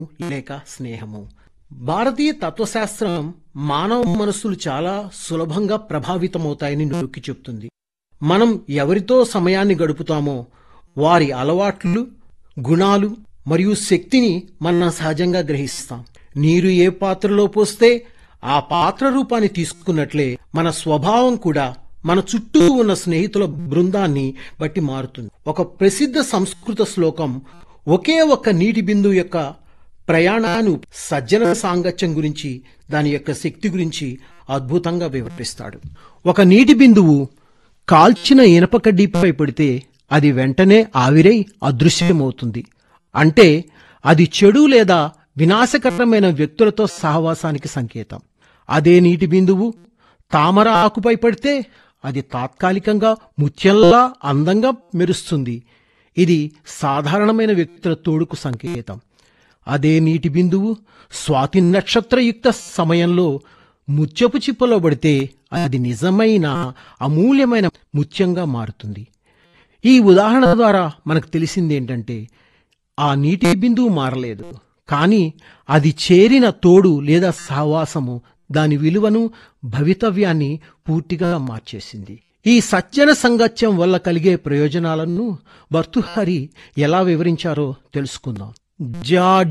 లేక స్నేహము భారతీయ తత్వశాస్త్రం మానవ మనస్సులు చాలా సులభంగా ప్రభావితమవుతాయని నొక్కి చెప్తుంది మనం ఎవరితో సమయాన్ని గడుపుతామో వారి అలవాట్లు గుణాలు మరియు శక్తిని మనం సహజంగా గ్రహిస్తాం నీరు ఏ పాత్రలో పోస్తే ఆ పాత్ర రూపాన్ని తీసుకున్నట్లే మన స్వభావం కూడా మన చుట్టూ ఉన్న స్నేహితుల బృందాన్ని బట్టి మారుతుంది ఒక ప్రసిద్ధ సంస్కృత శ్లోకం ఒకే ఒక్క నీటి బిందువు యొక్క ప్రయాణాన్ని సజ్జన సాంగత్యం గురించి దాని యొక్క శక్తి గురించి అద్భుతంగా వివరిస్తాడు ఒక నీటి బిందువు కాల్చిన ఇనప కడ్డీపై పడితే అది వెంటనే ఆవిరై అదృశ్యమవుతుంది అంటే అది చెడు లేదా వినాశకరమైన వ్యక్తులతో సహవాసానికి సంకేతం అదే నీటి బిందువు తామర ఆకుపై పడితే అది తాత్కాలికంగా ముత్యంలా అందంగా మెరుస్తుంది ఇది సాధారణమైన వ్యక్తుల తోడుకు సంకేతం అదే నీటి బిందువు స్వాతి నక్షత్రయుక్త సమయంలో ముత్యపు చిప్పలో పడితే అది నిజమైన అమూల్యమైన ముత్యంగా మారుతుంది ఈ ఉదాహరణ ద్వారా మనకు తెలిసింది ఏంటంటే ఆ నీటి బిందువు మారలేదు కానీ అది చేరిన తోడు లేదా సహవాసము దాని విలువను భవితవ్యాన్ని పూర్తిగా మార్చేసింది ఈ సజ్జన సంగత్యం వల్ల కలిగే ప్రయోజనాలను భర్తుహరి ఎలా వివరించారో తెలుసుకుందాం జా